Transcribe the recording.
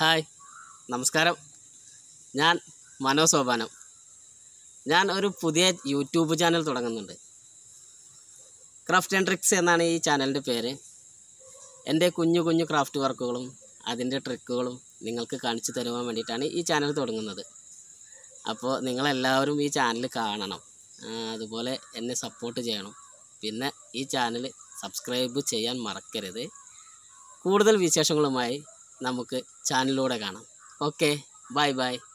hi നമസ്കാരം ഞാൻ മനോ സോപാനം ഞാൻ ഒരു പുതിയ യൂട്യൂബ് ചാനൽ തുടങ്ങുന്നുണ്ട് ക്രാഫ്റ്റ് ആൻഡ് ട്രിക്സ് എന്നാണ് ഈ ചാനലിൻ്റെ പേര് എൻ്റെ കുഞ്ഞു കുഞ്ഞു ക്രാഫ്റ്റ് വർക്കുകളും അതിൻ്റെ ട്രിക്കുകളും നിങ്ങൾക്ക് കാണിച്ചു തരുവാൻ വേണ്ടിയിട്ടാണ് ഈ ചാനൽ തുടങ്ങുന്നത് അപ്പോൾ നിങ്ങളെല്ലാവരും ഈ ചാനൽ കാണണം ആ, അതുപോലെ എന്നെ സപ്പോർട്ട് ചെയ്യണം പിന്നെ ഈ ചാനൽ സബ്സ്ക്രൈബ് ചെയ്യാൻ മറക്കരുത് കൂടുതൽ വിശേഷങ്ങളുമായി നമുക്ക് ചാനലിലൂടെ കാണാം ഓക്കെ ബൈ ബൈ